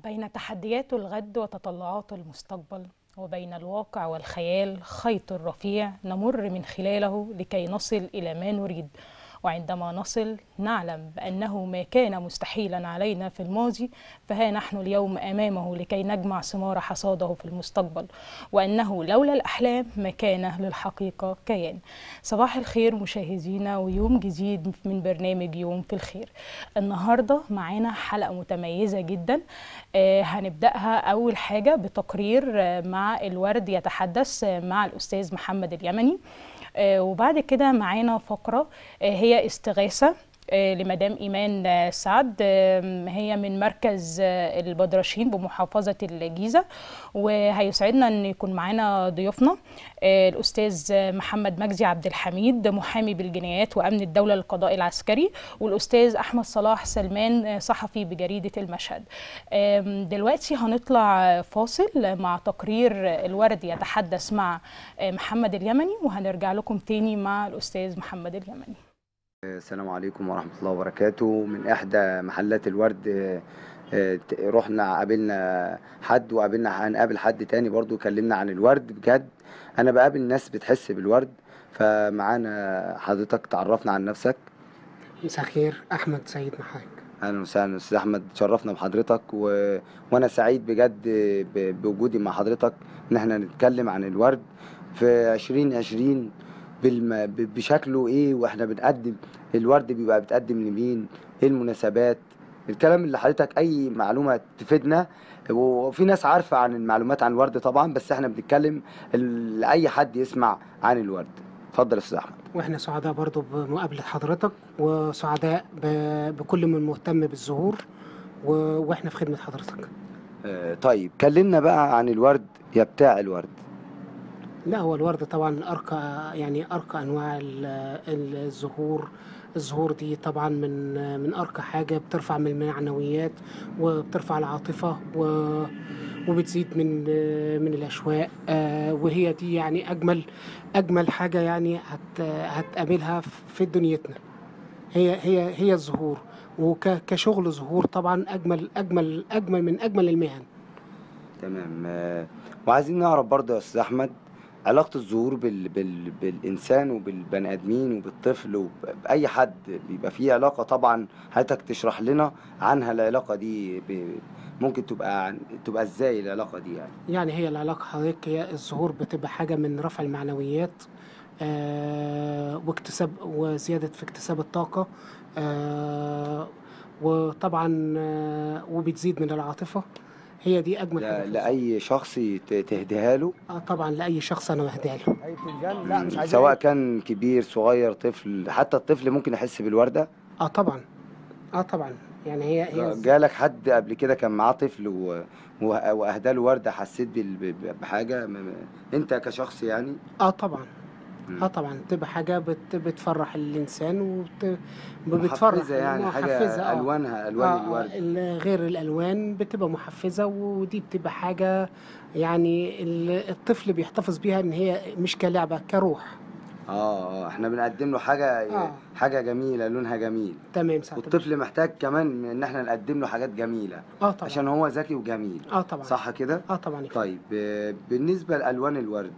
بين تحديات الغد وتطلعات المستقبل وبين الواقع والخيال خيط رفيع نمر من خلاله لكي نصل الى ما نريد وعندما نصل نعلم بانه ما كان مستحيلا علينا في الماضي فها نحن اليوم امامه لكي نجمع ثمار حصاده في المستقبل وانه لولا الاحلام ما كان للحقيقه كيان صباح الخير مشاهدينا ويوم جديد من برنامج يوم في الخير النهارده معانا حلقه متميزه جدا آه هنبداها اول حاجه بتقرير آه مع الورد يتحدث آه مع الاستاذ محمد اليمني آه وبعد كده معانا فقرة آه هي استغاثة آه لمدام إيمان سعد هي من مركز البدرشين بمحافظة الجيزة وهيسعدنا أن يكون معانا ضيوفنا الأستاذ محمد مجدي عبد الحميد محامي بالجنايات وأمن الدولة للقضاء العسكري والأستاذ أحمد صلاح سلمان صحفي بجريدة المشهد دلوقتي هنطلع فاصل مع تقرير الورد يتحدث مع محمد اليمني وهنرجع لكم تاني مع الأستاذ محمد اليمني السلام عليكم ورحمة الله وبركاته من إحدى محلات الورد رحنا قابلنا حد وقابلنا هنقابل حد تاني برضو كلمنا عن الورد بجد أنا بقابل ناس بتحس بالورد فمعانا حضرتك تعرفنا عن نفسك مساء الخير أحمد سيد محاك اهلا وسهلا استاذ احمد تشرفنا بحضرتك و... وانا سعيد بجد ب... بوجودي مع حضرتك ان احنا نتكلم عن الورد في 2020 بالم... بشكله ايه واحنا بنقدم الورد بيبقى بتقدم لمين ايه المناسبات الكلام اللي حضرتك اي معلومه تفيدنا وفي ناس عارفه عن المعلومات عن الورد طبعا بس احنا بنتكلم لاي حد يسمع عن الورد اتفضل يا استاذ احمد واحنا سعداء برضو بمقابله حضرتك وسعداء ب... بكل من مهتم بالزهور و... واحنا في خدمه حضرتك آه طيب كلمنا بقى عن الورد يا بتاع الورد لا هو الورد طبعا ارقى يعني ارقى انواع الزهور الزهور دي طبعا من من ارقى حاجه بترفع من المعنويات وبترفع العاطفه و وبتزيد من من الاشواق وهي دي يعني اجمل اجمل حاجه يعني هت هتقابلها في دنيتنا هي هي هي الزهور وكشغل زهور طبعا اجمل اجمل اجمل من اجمل المهن تمام وعايزين نعرف برضه يا استاذ احمد علاقة الزهور بال... بال... بالإنسان وبالبني آدمين وبالطفل وبأي حد بيبقى فيه علاقة طبعا حضرتك تشرح لنا عنها العلاقة دي ب... ممكن تبقى عن... تبقى ازاي العلاقة دي يعني يعني هي العلاقة حضرتك هي الزهور بتبقى حاجة من رفع المعنويات آه واكتساب وزيادة في اكتساب الطاقة آه وطبعا آه وبتزيد من العاطفة هي دي اجمل حاجه لاي شخص تهديها له اه طبعا لاي شخص انا بهديها له اي فنجان لا مش عايز سواء كان كبير صغير طفل حتى الطفل ممكن يحس بالورده اه طبعا اه طبعا يعني هي هي جالك حد قبل كده كان معاه طفل و... واهدى له ورده حسيت بحاجه انت كشخص يعني اه طبعا اه طبعا تبقى حاجه بت بتفرح الانسان وبت بتفرح محفزه يعني حاجه آه. الوانها الوان آه الورد غير الالوان بتبقى محفزه ودي بتبقى حاجه يعني الطفل بيحتفظ بيها ان هي مش كلعبه كروح اه اه احنا بنقدم له حاجه آه. حاجه جميله لونها جميل تمام صح والطفل محتاج كمان ان احنا نقدم له حاجات جميله اه طبعا عشان هو ذكي وجميل اه طبعا صح كده اه طبعا طيب بالنسبه لالوان الورد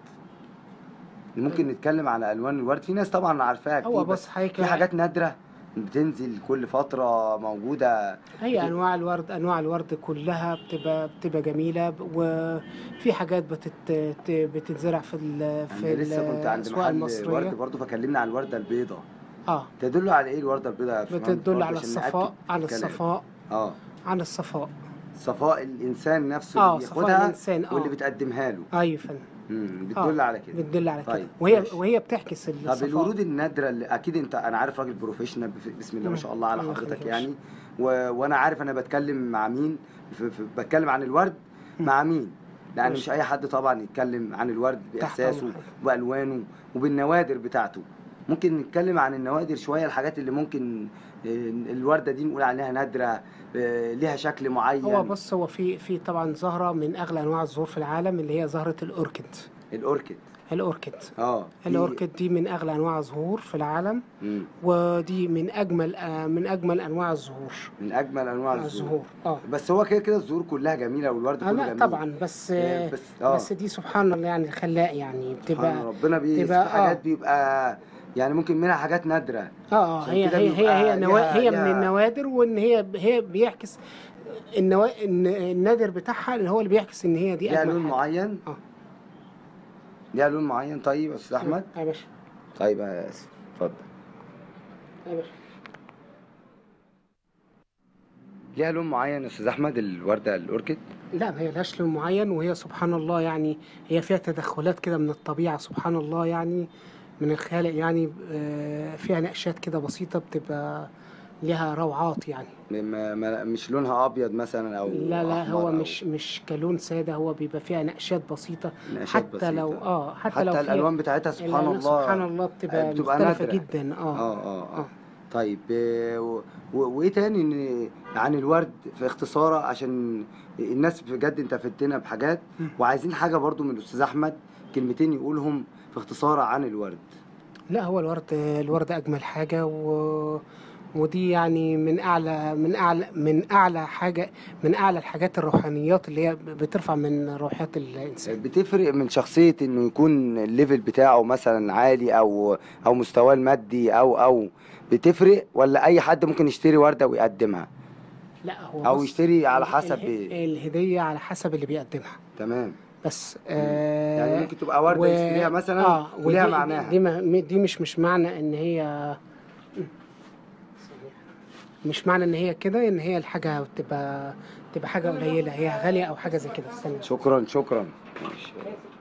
ممكن نتكلم على الوان الورد في ناس طبعا عارفاها كتير هو بص في حاجات نادره بتنزل كل فتره موجوده هي انواع الورد انواع الورد كلها بتبقى بتبقى جميله وفي حاجات بتت بتتزرع في ال في لسه كنت عند محل ورد برضه فكلمنا عن الورده البيضاء اه تدل على ايه الورده البيضاء بتدل على الصفاء على الصفاء اه على الصفاء صفاء الانسان نفسه آه اللي بياخدها الإنسان آه. واللي بتقدمها له ايوه فندم بتدل آه. على كده بتدل على كده طيب. وهي ماشي. وهي بتعكس الصفاء طب الورود النادره اللي اكيد انت انا عارف راجل بروفيشنال بسم الله ما شاء الله على الله حضرتك يخليك. يعني و... وانا عارف انا بتكلم مع مين في... في... بتكلم عن الورد مع مين لان ماشي. مش اي حد طبعا يتكلم عن الورد باحساسه أمرك. والوانه وبالنوادر بتاعته ممكن نتكلم عن النوادر شويه الحاجات اللي ممكن آه، الورده دي نقول عليها نادره آه، ليها شكل معين هو بص هو في في طبعا زهره من اغلى انواع الزهور في العالم اللي هي زهره الاوركيد الاوركيد الاوركيد اه دي- الاوركيد دي من اغلى انواع الزهور في العالم مم. ودي من اجمل آه، من اجمل انواع الزهور من اجمل انواع الزهور الزهور اه بس هو كده كده الزهور كلها جميله والورد آه، كله لا جميل طبعا بس آه، آه، بس اه بس دي سبحان الله يعني خلاق يعني سبحان بتبقى ربنا بي تبقى- في حاجات آه. بيبقى يعني ممكن منها حاجات نادره اه اه عشان هي كده هي هي بيبقى هي, نوا... ليها- هي من ليها- النوادر وان هي هي بيعكس النوا... الن- النادر بتاعها اللي هو اللي بيعكس ان هي دي ليها اجمل لون حاجه معين اه ليها لون معين طيب يا استاذ احمد يا باشا طيب يا اسف اتفضل يا باشا ليها لون معين يا استاذ احمد الورده الاوركيد لا ما هي لهاش لون معين وهي سبحان الله يعني هي فيها تدخلات كده من الطبيعه سبحان الله يعني من الخالق يعني آه، فيها نقشات كده بسيطه بتبقى لها روعات يعني ما ما مش لونها ابيض مثلا او لا لا أحمر هو أو مش مش كلون ساده هو بيبقى فيها نقشات بسيطه نقشات حتى بسيطة. لو اه حتى, حتى لو فيها- الالوان بتاعتها سبحان الألوان الله سبحان الله بتبقى, بتبقى مختلفة نادرة. جدا اه اه اه اه اه طيب آه، و- و- وايه تاني إن- عن الورد في اختصاره عشان الناس بجد انت فدتنا بحاجات مم. وعايزين حاجه برضو من الاستاذ احمد كلمتين يقولهم في اختصار عن الورد لا هو الورد الورد اجمل حاجة و ودي يعني من اعلى من اعلى من اعلى حاجة من اعلى الحاجات الروحانيات اللي هي بترفع من روحيات الانسان بتفرق من شخصيه انه يكون الليفل بتاعه مثلا عالي او او مستواه المادي او او بتفرق ولا اي حد ممكن يشتري ورده ويقدمها لا هو أو بص، يشتري على ال- حسب اله- إيه؟ الهدية على حسب اللي بيقدمها تمام بس يعني ممكن تبقى ورده يشتريها مثلا اه وليها ودي- معناها دي, ما- دي مش مش معنى ان هي مش معنى ان هي كده ان هي الحاجه بتبقى تبقى حاجه قليله هي غاليه او حاجه زي كده استنى شكرا شكرا ماشي.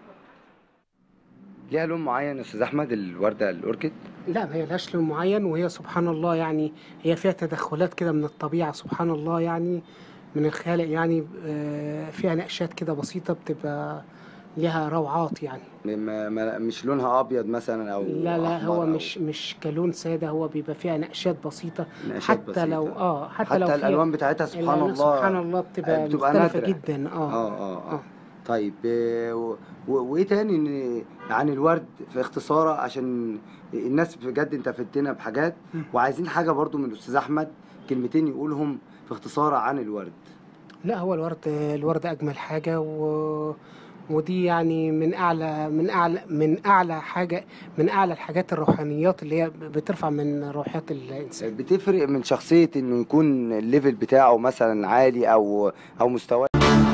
ليها لون معين يا استاذ احمد الورده الاوركيد لا ما هي لهاش لون معين وهي سبحان الله يعني هي فيها تدخلات كده من الطبيعه سبحان الله يعني من الخالق يعني آه، فيها نقشات كده بسيطه بتبقى لها روعات يعني ما ما مش لونها ابيض مثلا او لا لا أحمر هو أو مش مش كلون ساده هو بيبقى فيها نقشات بسيطه نقشات حتى بسيطة. لو اه حتى, حتى لو فيها- الالوان بتاعتها سبحان الألوان الله سبحان الله بتبقى, بتبقى مختلفة نادرة. جدا اه اه اه اه طيب آه، و- و- وايه تاني إن- عن الورد في اختصاره عشان الناس بجد انت فدتنا بحاجات مم. وعايزين حاجه برضو من الاستاذ احمد كلمتين يقولهم في اختصار عن الورد لا هو الورد الورد اجمل حاجة و ودي يعني من اعلى من اعلى من اعلى حاجة من اعلى الحاجات الروحانيات اللي هي بترفع من روحيات الانسان بتفرق من شخصيه انه يكون الليفل بتاعه مثلا عالي او او مستواه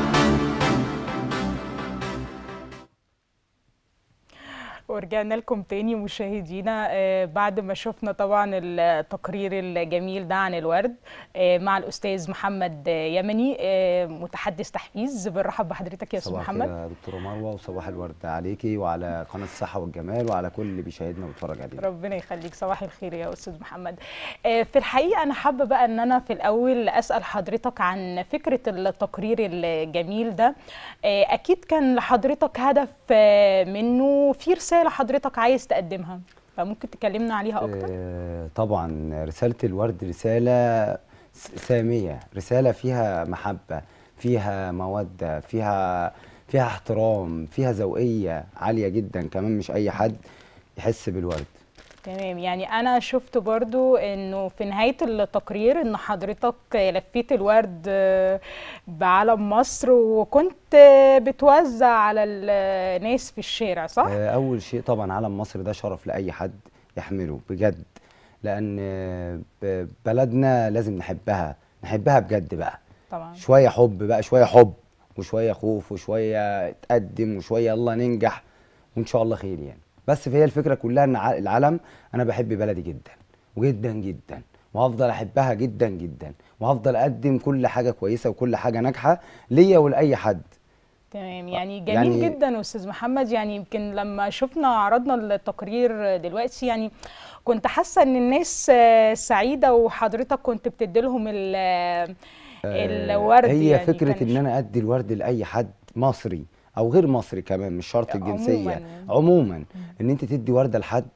ورجعنا لكم تاني مشاهدينا آه، بعد ما شفنا طبعا التقرير الجميل ده عن الورد آه، مع الأستاذ محمد آه، يمني آه، متحدث تحفيز بنرحب بحضرتك يا أستاذ صباح محمد الخير يا دكتوره مروه وصباح الورد عليكي وعلى قناه الصحه والجمال وعلى كل اللي بيشاهدنا ويتفرج علينا ربنا يخليك صباح الخير يا استاذ محمد آه، في الحقيقه انا حابه بقى ان انا في الاول اسال حضرتك عن فكره التقرير الجميل ده آه، اكيد كان لحضرتك هدف آه، منه في رساله حضرتك عايز تقدمها فممكن تكلمنا عليها اكتر آه، طبعا رساله الورد رساله س- ساميه رساله فيها محبه فيها موده فيها فيها احترام فيها ذوقيه عاليه جدا كمان مش اي حد يحس بالورد تمام يعني انا شفت برضو انه في نهايه التقرير ان حضرتك لفيت الورد آه، بعلم مصر وكنت آه، بتوزع على الناس في الشارع صح آه، اول شيء طبعا علم مصر ده شرف لاي حد يحمله بجد لان آه، ب- بلدنا لازم نحبها نحبها بجد بقى طبعا شويه حب بقى شويه حب وشويه خوف وشويه تقدم وشويه يلا ننجح وان شاء الله خير يعني بس فهي الفكره كلها ان ع- العلم انا بحب بلدي جدا وجدا جدا وهفضل احبها جدا جدا وهفضل اقدم كل حاجه كويسه وكل حاجه ناجحه ليا ولاي حد تمام يعني جميل يعني- جدا استاذ محمد يعني يمكن لما شفنا عرضنا التقرير دلوقتي يعني كنت حاسه ان الناس آه، سعيده وحضرتك كنت بتدي لهم الورد هي يعني فكره كان ان انا ادي الورد لاي حد مصري او غير مصري كمان مش شرط الجنسيه عموماً. عموما ان انت تدي ورده لحد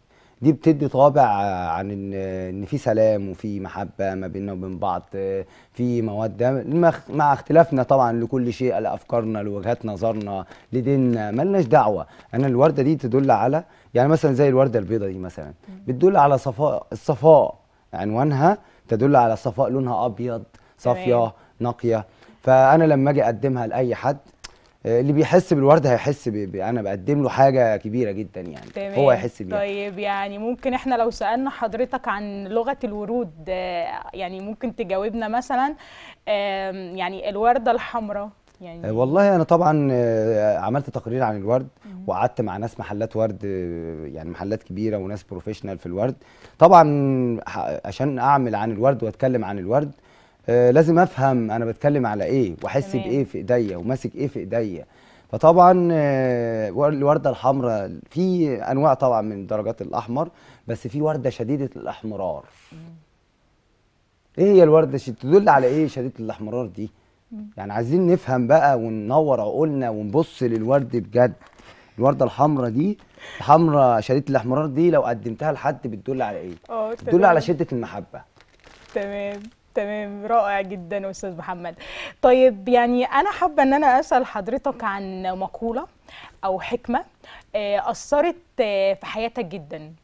دي بتدي طابع آه، عن ان ان في سلام وفي محبه ما بيننا وبين بعض آه، في موده المخ- مع اختلافنا طبعا لكل شيء لافكارنا لوجهات نظرنا لديننا ملناش دعوه انا الورده دي تدل على يعني مثلا زي الورده البيضاء دي مثلا بتدل على صفاء الصفاء عنوانها تدل على صفاء لونها ابيض صافيه تمام. نقيه فانا لما اجي اقدمها لاي حد آه، اللي بيحس بالورد هيحس ب... ب... انا بقدم له حاجه كبيره جدا يعني تمام هو هيحس بيها طيب يعني ممكن احنا لو سألنا حضرتك عن لغة الورود آه، يعني ممكن تجاوبنا مثلا آم، يعني الوردة الحمراء يعني آه، والله انا طبعا آه، عملت تقرير عن الورد وقعدت مع ناس محلات ورد آه، يعني محلات كبيره وناس بروفيشنال في الورد طبعا ح- عشان اعمل عن الورد واتكلم عن الورد آه، لازم افهم انا بتكلم على ايه واحس تمام. بايه في ايديا وماسك ايه في ايديا فطبعا آه، ور- الورده الحمراء في انواع طبعا من درجات الاحمر بس في ورده شديده الاحمرار ايه هي الورده ش- تدل على ايه شديده الاحمرار دي يعني عايزين نفهم بقى وننور عقولنا ونبص للورد بجد الورده الحمراء دي الحمراء شديده الاحمرار دي لو قدمتها لحد بتدل على ايه اه بتدل تمام. على شده المحبه تمام تمام رائع جدا استاذ محمد طيب يعني انا حابه ان انا اسال حضرتك عن مقوله او حكمه آه، اثرت آه، في حياتك جدا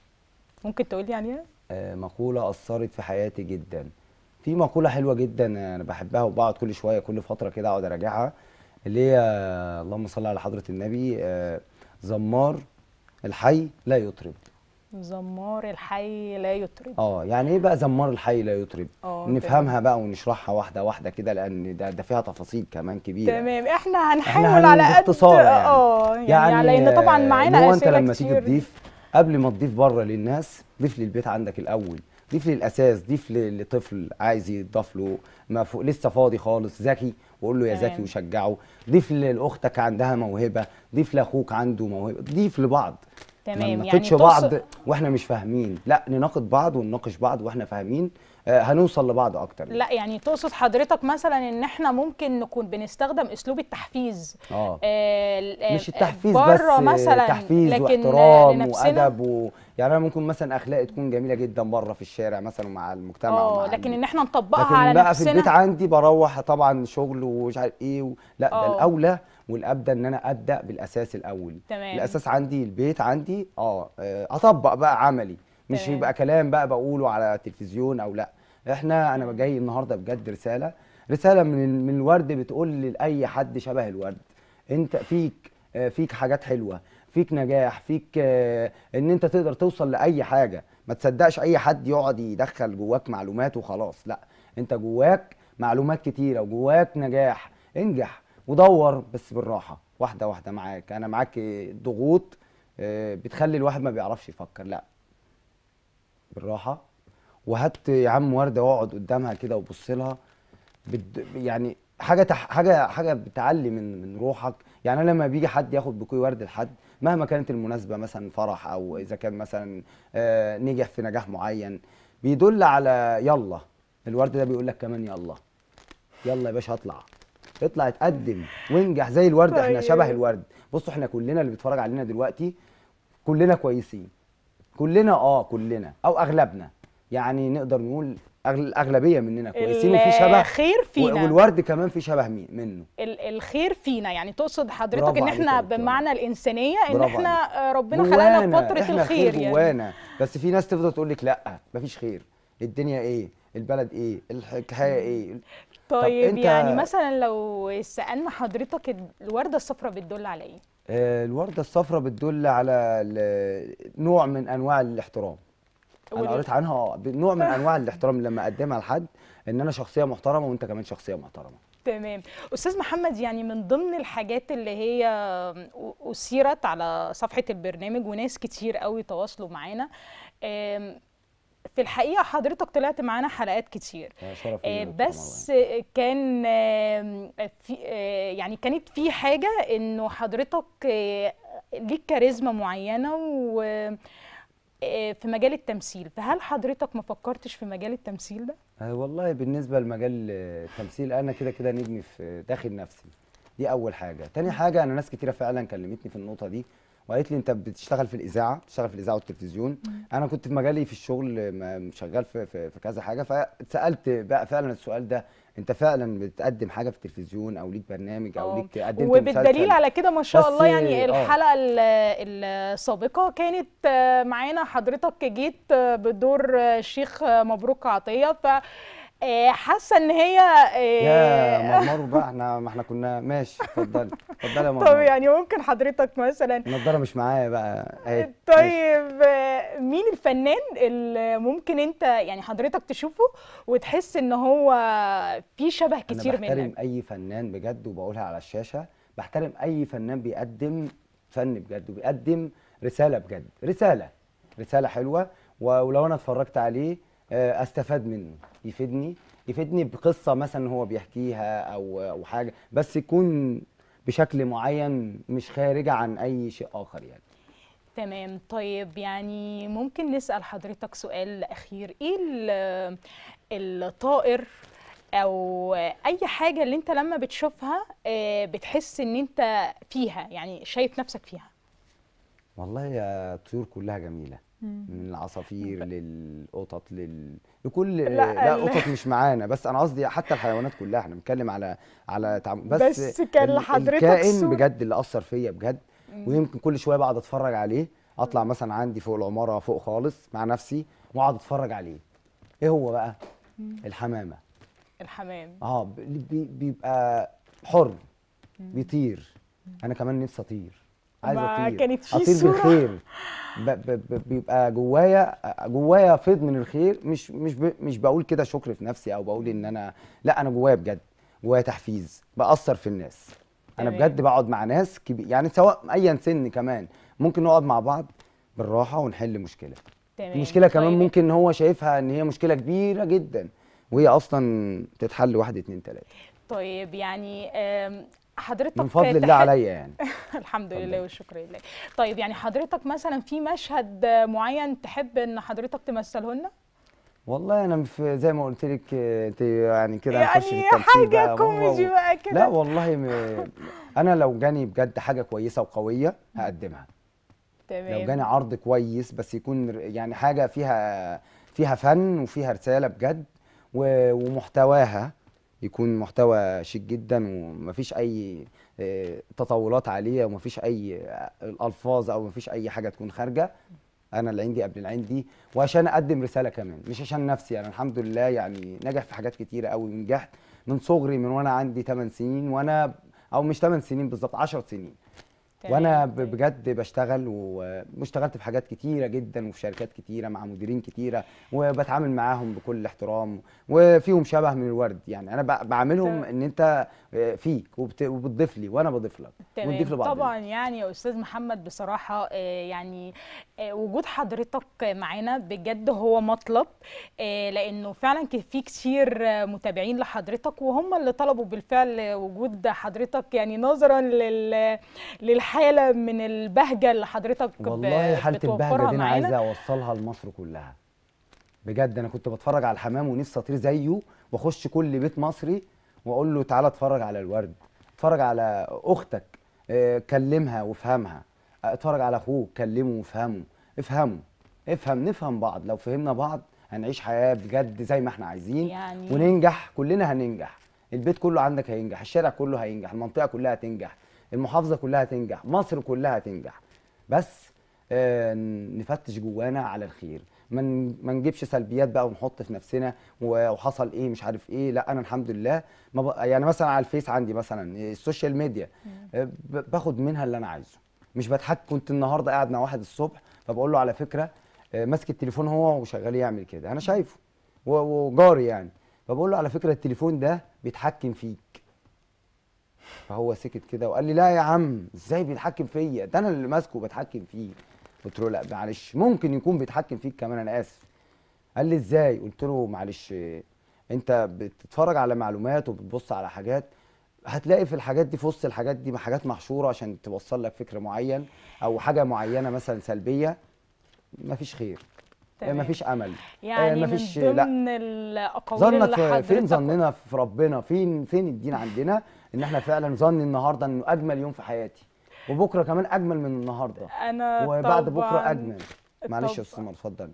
ممكن تقولي عليها آه، مقولة أثرت في حياتي جدا في مقولة حلوة جدا أنا بحبها وبقعد كل شوية كل فترة كده أقعد أراجعها اللي هي آه، اللهم صل على حضرة النبي آه، زمار الحي لا يطرب زمار الحي لا يطرب اه يعني ايه بقى زمار الحي لا يطرب اه نفهمها بقى ونشرحها واحدة واحدة كده لأن ده, ده فيها تفاصيل كمان كبيرة تمام احنا هنحاول احنا على هن- قد باختصار يعني. اه يعني, لان طبعا آه، معانا اللي هو انت اسئله لما تيجي كتير تضيف قبل ما تضيف بره للناس ضيف للبيت عندك الاول ضيف للاساس ضيف ل- لطفل عايز يضاف له ما فوق لسه فاضي خالص ذكي وقول له يا تمام. ذكي وشجعه ضيف لاختك عندها موهبه ضيف لاخوك عنده موهبه ضيف لبعض ما تمام يعني نناقضش تقصد- بعض واحنا مش فاهمين لا نناقض بعض ونناقش بعض واحنا فاهمين آه، هنوصل لبعض اكتر لا يعني تقصد حضرتك مثلا ان احنا ممكن نكون بنستخدم اسلوب التحفيز اه آه، ال- آه، مش التحفيز بره بس مثلا تحفيز لكن واحترام لنفسنا وادب و... يعني انا ممكن مثلا اخلاقي تكون جميله جدا بره في الشارع مثلا مع المجتمع اه ومع لكن ال- ان احنا نطبقها لكن على بقى في نفسنا البيت عندي بروح طبعا شغل ومش عارف ايه و... لا آه. ده الاولى والابدى ان انا ابدا بالاساس الاول تمام. الاساس عندي البيت عندي اه آه، اطبق بقى عملي مش تمام. يبقى كلام بقى بقوله على التلفزيون او لا احنا انا جاي النهارده بجد رساله رساله من من الورد بتقول لاي حد شبه الورد انت فيك آه، فيك حاجات حلوه فيك نجاح فيك آه، ان انت تقدر توصل لاي حاجه ما تصدقش اي حد يقعد يدخل جواك معلومات وخلاص لا انت جواك معلومات كتيره وجواك نجاح انجح ودور بس بالراحه واحده واحده معاك انا معاك آه، ضغوط آه، بتخلي الواحد ما بيعرفش يفكر لا بالراحه وهات يا عم ورده واقعد قدامها كده وبص لها بد... يعني حاجه تح... حاجه حاجه بتعلي من من روحك يعني انا لما بيجي حد ياخد بكوي ورد لحد مهما كانت المناسبه مثلا فرح او اذا كان مثلا آه نجح في نجاح معين بيدل على يلا الورد ده بيقول لك كمان يلا يلا يا باشا اطلع اطلع اتقدم وانجح زي الورد احنا طيب. شبه الورد بصوا احنا كلنا اللي بيتفرج علينا دلوقتي كلنا كويسين كلنا اه كلنا او اغلبنا يعني نقدر نقول أغل- الاغلبيه مننا كويسين وفي شبه الخير فينا والورد كمان في شبه مين منه ال- الخير فينا يعني تقصد حضرتك برافو ان عليك احنا يا دكتورة. بمعنى الانسانيه ان برافو احنا آه، ربنا خلقنا في جوانا، فتره احنا الخير خير يعني جوانا بس في ناس تفضل تقول لك لا مفيش خير الدنيا ايه البلد ايه الحكايه ايه طيب أنت- يعني مثلا لو سالنا حضرتك الورده الصفراء بتدل على ايه آه، الوردة الصفراء بتدل على ال- نوع من انواع الاحترام انا وال- قريت عنها آه، نوع من انواع الاحترام لما اقدمها لحد ان انا شخصيه محترمه وانت كمان شخصيه محترمه تمام استاذ محمد يعني من ضمن الحاجات اللي هي اثيرت على صفحه البرنامج وناس كتير قوي تواصلوا معانا آم، في الحقيقه حضرتك طلعت معانا حلقات كتير آه، شرف آه، ليا يا دكتور بس كان آم، في آه، يعني كانت في حاجه انه حضرتك آه، ليك كاريزما معينه و آه، في مجال التمثيل فهل حضرتك ما فكرتش في مجال التمثيل ده آه، والله بالنسبة لمجال آه، التمثيل أنا كده كده نجم في داخل نفسي دي أول حاجة تاني حاجة أنا ناس كتيرة فعلا كلمتني في النقطة دي وقالت لي انت بتشتغل في الاذاعه بتشتغل في الاذاعه والتلفزيون انا كنت في مجالي في الشغل م- شغال في, في, في كذا حاجه فسالت بقى فعلا السؤال ده انت فعلا بتقدم حاجه في التلفزيون او ليك برنامج او آه. ليك قدمت وبالدليل مسلسل؟ على كده ما شاء بس- الله يعني آه. الحلقه ال- السابقه كانت آه، معانا حضرتك جيت آه، بدور آه، الشيخ آه، مبروك عطيه ف آه، حاسه ان هي آه، يا مرمر بقى احنا ما احنا كنا ماشي اتفضلي اتفضلي يا طب مرمر يعني ممكن حضرتك مثلا النضاره مش معايا بقى اهي ماشي. طيب آه، مين الفنان اللي ممكن انت يعني حضرتك تشوفه وتحس ان هو في شبه كتير انا بحترم منك اي فنان بجد وبقولها على الشاشه بحترم اي فنان بيقدم فن بجد وبيقدم رساله بجد رساله رساله حلوه و- ولو انا اتفرجت عليه آه، استفاد منه يفيدني يفيدني بقصه مثلا هو بيحكيها او او حاجه بس يكون بشكل معين مش خارجه عن اي شيء اخر يعني تمام طيب يعني ممكن نسأل حضرتك سؤال أخير إيه ال- الطائر أو أي حاجة اللي أنت لما بتشوفها آه، بتحس إن أنت فيها يعني شايف نفسك فيها والله يا الطيور كلها جميله من العصافير للقطط لل... لكل لا، لا, ال- القطط مش معانا بس انا قصدي حتى الحيوانات كلها احنا بنتكلم على على تعامل بس, بس كان ال- لحضرتك الكائن صورة- بجد اللي اثر فيا بجد ويمكن كل شويه بقعد اتفرج عليه اطلع مثلا عندي فوق العماره فوق خالص مع نفسي واقعد اتفرج عليه ايه هو بقى الحمامه الحمام اه ب- بي- بيبقى حر بيطير انا كمان نفسي اطير عايز ما اطير كانت في اطير صورة. بالخير ب ب ب بيبقى جوايا جوايا فيض من الخير مش مش ب مش بقول كده شكر في نفسي او بقول ان انا لا انا جوايا بجد جوايا تحفيز باثر في الناس انا تمام. بجد بقعد مع ناس كبير يعني سواء ايا سن كمان ممكن نقعد مع بعض بالراحه ونحل مشكله تمام المشكله كمان طيب، ممكن هو شايفها ان هي مشكله كبيره جدا وهي اصلا تتحل واحد اتنين تلاته طيب يعني آم، حضرتك من فضل الله تحب- عليا يعني الحمد لله اتفضل. والشكر لله طيب يعني حضرتك مثلا في مشهد معين تحب ان حضرتك تمثله لنا والله انا في زي ما قلت لك آه، انت يعني كده هنخش في يعني التمثيل حاجه بقى وهو- كوميدي بقى كده لا والله م... انا لو جاني بجد حاجه كويسه وقويه هقدمها تمام لو جاني عرض كويس بس يكون ر- يعني حاجه فيها فيها فن وفيها رساله بجد و... ومحتواها يكون محتوى شيك جدا ومفيش اي آه، تطاولات عليه ومفيش اي آه، الالفاظ او مفيش اي حاجه تكون خارجه انا اللي عندي قبل اللي عندي وعشان اقدم رساله كمان مش عشان نفسي انا الحمد لله يعني ناجح في حاجات كتيره قوي ونجحت من صغري من وانا عندي 8 سنين وانا او مش 8 سنين بالظبط 10 سنين تمام، وانا ب- طيب. بجد بشتغل و- واشتغلت في حاجات كتيره جدا وفي شركات كتيره مع مديرين كتيره وبتعامل معاهم بكل احترام وفيهم شبه من الورد يعني انا ب- بعاملهم تمام. ان انت آه، فيك وبت- وبتضيف لي وانا بضيف لك ونضيف تمام لبعض طبعا يعني يا استاذ محمد بصراحه آه، يعني آه، وجود حضرتك معانا بجد هو مطلب آه، لانه فعلا ك- في كتير آه، متابعين لحضرتك وهم اللي طلبوا بالفعل وجود حضرتك يعني نظرا لل للحاله من البهجه اللي حضرتك ب- والله حاله بتوفرها البهجه دي انا معانا. عايز اوصلها لمصر كلها بجد انا كنت بتفرج على الحمام ونفسي اطير زيه واخش كل بيت مصري واقول له تعالى اتفرج على الورد اتفرج على اختك اه، كلمها وافهمها اه، اتفرج على اخوك كلمه وافهمه افهمه افهم نفهم بعض لو فهمنا بعض هنعيش حياه بجد زي ما احنا عايزين يعني- وننجح كلنا هننجح البيت كله عندك هينجح الشارع كله هينجح المنطقه كلها هتنجح المحافظه كلها هتنجح مصر كلها هتنجح بس آه، نفتش جوانا على الخير ما ن- ما نجيبش سلبيات بقى ونحط في نفسنا و- وحصل ايه مش عارف ايه لا انا الحمد لله ما ب... يعني مثلا على الفيس عندي مثلا السوشيال ميديا آه، ب- باخد منها اللي انا عايزه مش بتحك كنت النهارده قاعد مع واحد الصبح فبقول له على فكره آه، ماسك التليفون هو وشغال يعمل كده انا شايفه و- وجاري يعني فبقول له على فكره التليفون ده بيتحكم فيك فهو سكت كده وقال لي لا يا عم ازاي بيتحكم فيا ده انا اللي ماسكه وبتحكم فيه قلت له لا معلش ممكن يكون بيتحكم فيك كمان انا اسف قال لي ازاي قلت له معلش آه، انت بتتفرج على معلومات وبتبص على حاجات هتلاقي في الحاجات دي في وسط الحاجات دي حاجات محشوره عشان توصل لك فكر معين او حاجه معينه مثلا سلبيه مفيش خير تمام. مفيش امل يعني مفيش- من لا. ضمن الاقاويل ظنك اللي في فين حضرتك ظننا في ربنا فين فين الدين عندنا ان احنا فعلا ظني النهارده انه اجمل يوم في حياتي وبكره كمان اجمل من النهارده انا وبعد طبعاً بكره اجمل معلش يا طبعاً. استاذ عمر اتفضل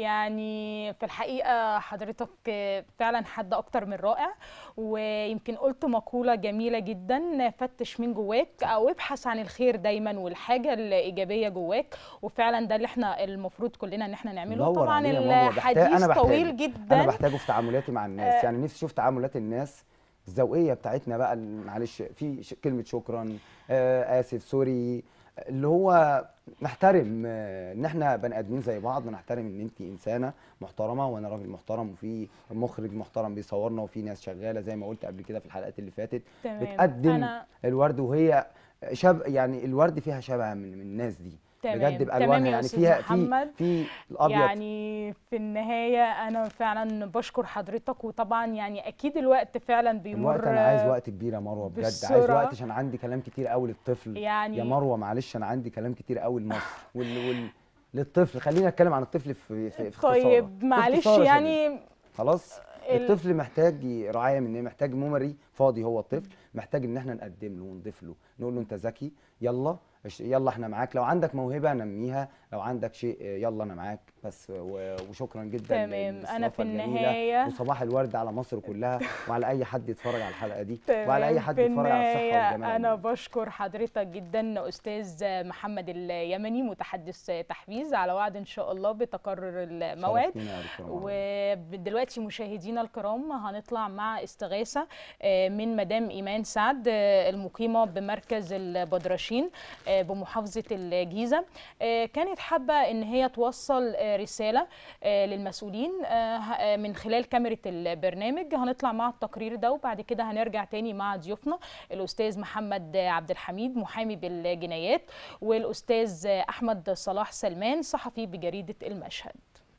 يعني في الحقيقة حضرتك فعلا حد أكتر من رائع ويمكن قلت مقولة جميلة جدا فتش من جواك أو ابحث عن الخير دايما والحاجة الإيجابية جواك وفعلا ده اللي احنا المفروض كلنا إن احنا نعمله منور طبعا علينا مروة. بحتاج- الحديث أنا بحتاجه. طويل انا جدا بحتاجه في تعاملاتي مع الناس آه. يعني نفسي اشوف تعاملات الناس الذوقيه بتاعتنا بقى ال- معلش في ش- كلمه شكرا آه اسف سوري اللي هو نحترم آه، ان احنا بني ادمين زي بعض ونحترم ان انت انسانه محترمه وانا راجل محترم وفي مخرج محترم بيصورنا وفي ناس شغاله زي ما قلت قبل كده في الحلقات اللي فاتت تمام. بتقدم أنا- الورد وهي شب يعني الورد فيها شبه من, من الناس دي تمام. بجد تمام بالوانها يا يعني أستاذ فيها في محمد. في الابيض يعني في النهاية أنا فعلا بشكر حضرتك وطبعا يعني أكيد الوقت فعلا بيمر الوقت انا عايز وقت كبير يا مروه بجد عايز بالسرعة. وقت عشان عندي كلام كتير قوي للطفل يعني يا مروه معلش انا عندي كلام كتير قوي لمصر وال... وال... للطفل خلينا نتكلم عن الطفل في في, في طيب اختصار. في معلش اختصار يا شباب. يعني خلاص ال- الطفل محتاج رعايه مننا محتاج ميموري فاضي هو الطفل محتاج ان احنا نقدم له ونضيف له نقول له انت ذكي يلا اش- يلا احنا معاك لو عندك موهبه نميها لو عندك شيء يلا انا معاك بس و- وشكرا جدا تمام. أنا للاستضافة في الجميلة. النهاية- وصباح الورد على مصر كلها وعلى اي حد يتفرج على الحلقه دي تمام. وعلى اي حد في يتفرج على الصحه النهاية والجمال أنا عموماً. بشكر حضرتك جدا أستاذ محمد اليمني متحدث تحفيز على وعد إن شاء الله بتكرر الموعد شرفتينا يا دكتورة مروة. ودلوقتي مشاهدينا الكرام هنطلع مع استغاثة آه، من مدام إيمان سعد آه، المقيمة بمركز البدرشين آه، بمحافظة الجيزة آه، كانت حابة إن هي توصل آه، رسالة آه، للمسؤولين آه، ه- آه، من خلال كاميرا البرنامج هنطلع مع التقرير ده وبعد كده هنرجع تاني مع ضيوفنا الأستاذ محمد عبد الحميد محامي بالجنايات والأستاذ أحمد صلاح سلمان صحفي بجريدة المشهد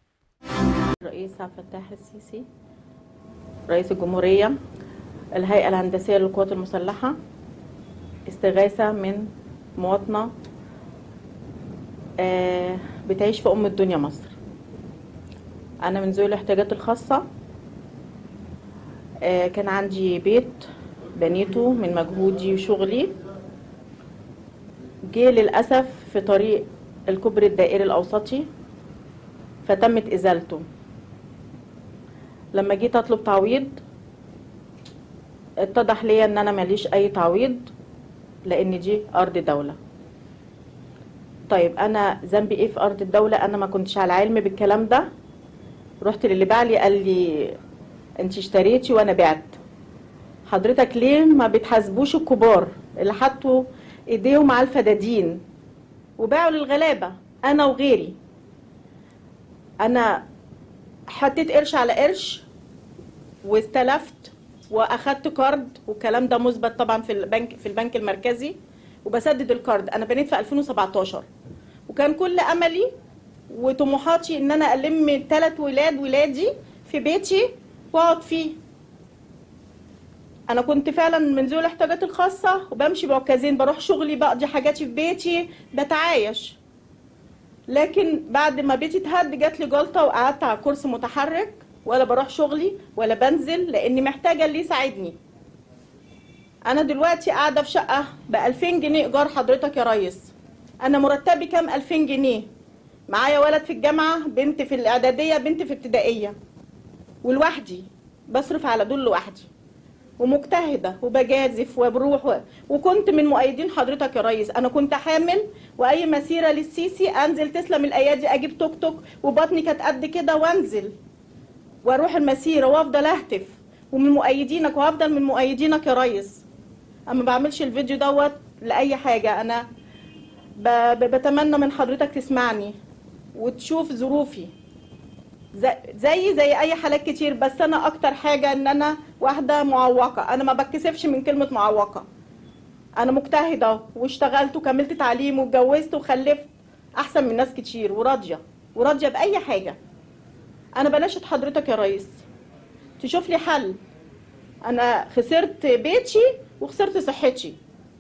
الرئيس عبد الفتاح السيسي رئيس الجمهورية الهيئة الهندسية للقوات المسلحة استغاثة من مواطنة آه، بتعيش في أم الدنيا مصر أنا من ذوي الاحتياجات الخاصة آه، كان عندي بيت بنيته من مجهودي وشغلي جه للأسف في طريق الكوبري الدائري الأوسطي فتمت إزالته لما جيت اطلب تعويض اتضح لي ان انا ماليش اي تعويض لان دي ارض دولة طيب انا ذنبي ايه في ارض الدولة انا ما كنتش على علم بالكلام ده رحت للي باع لي قال لي انت اشتريتي وانا بعت حضرتك ليه ما بتحاسبوش الكبار اللي حطوا ايديهم على الفدادين وباعوا للغلابة انا وغيري انا حطيت قرش على قرش واستلفت واخدت كارد والكلام ده مثبت طبعا في البنك في البنك المركزي وبسدد الكارد انا بنيت في 2017 وكان كل املي وطموحاتي ان انا الم ثلاث ولاد ولادي في بيتي واقعد فيه انا كنت فعلا من ذوي الاحتياجات الخاصه وبمشي بعكازين بروح شغلي بقضي حاجاتي في بيتي بتعايش لكن بعد ما بيتي اتهد جات لي جلطه وقعدت على كرسي متحرك ولا بروح شغلي ولا بنزل لاني محتاجه اللي يساعدني انا دلوقتي قاعده في شقه ب 2000 جنيه ايجار حضرتك يا ريس انا مرتبي كام 2000 جنيه معايا ولد في الجامعه بنت في الاعداديه بنت في ابتدائيه ولوحدي بصرف على دول لوحدي ومجتهدة وبجازف وبروح و... وكنت من مؤيدين حضرتك يا ريس أنا كنت حامل وأي مسيرة للسيسي أنزل تسلم الأيادي أجيب توك توك وبطني كانت قد كده وأنزل وأروح المسيرة وأفضل أهتف ومن مؤيدينك وهفضل من مؤيدينك يا ريس أما بعملش الفيديو دوت لأي حاجة أنا ب... ب... بتمنى من حضرتك تسمعني وتشوف ظروفي زي زي زي اي حالات كتير بس انا اكتر حاجه ان انا واحده معوقه انا ما بتكسفش من كلمه معوقه انا مجتهده واشتغلت وكملت تعليم واتجوزت وخلفت احسن من ناس كتير وراضيه وراضيه باي حاجه انا بناشد حضرتك يا ريس تشوف لي حل انا خسرت بيتي وخسرت صحتي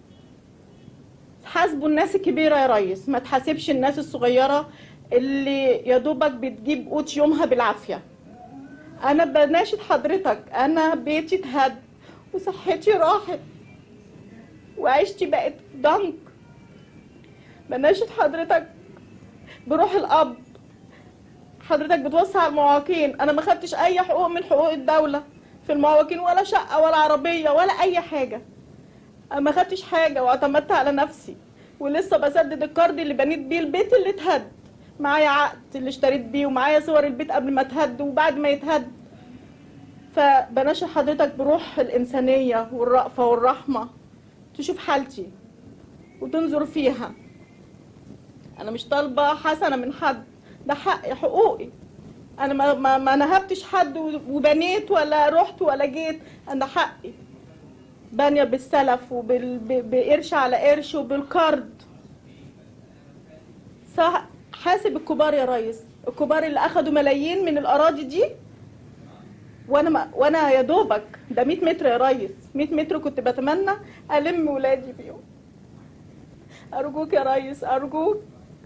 حاسبوا الناس الكبيره يا ريس ما تحاسبش الناس الصغيره اللي يا دوبك بتجيب قوت يومها بالعافيه انا بناشد حضرتك انا بيتي اتهد وصحتي راحت وعيشتي بقت ضنك بناشد حضرتك بروح الاب حضرتك بتوسع المعاقين انا ما خدتش اي حقوق من حقوق الدوله في المعاقين ولا شقه ولا عربيه ولا اي حاجه انا ما خدتش حاجه واعتمدت على نفسي ولسه بسدد القرض اللي بنيت بيه البيت اللي اتهد معايا عقد اللي اشتريت بيه ومعايا صور البيت قبل ما اتهد وبعد ما يتهد فبناشد حضرتك بروح الإنسانية والرأفة والرحمة تشوف حالتي وتنظر فيها أنا مش طالبة حسنة من حد ده حقي حقوقي أنا ما, ما, ما نهبتش حد وبنيت ولا رحت ولا جيت أنا حقي بانية بالسلف وبقرش على قرش وبالقرض صح حاسب الكبار يا ريس الكبار اللي أخدوا ملايين من الأراضي دي وانا ما وانا يا دوبك ده 100 متر يا ريس 100 متر كنت بتمنى الم ولادي فيهم ارجوك يا ريس ارجوك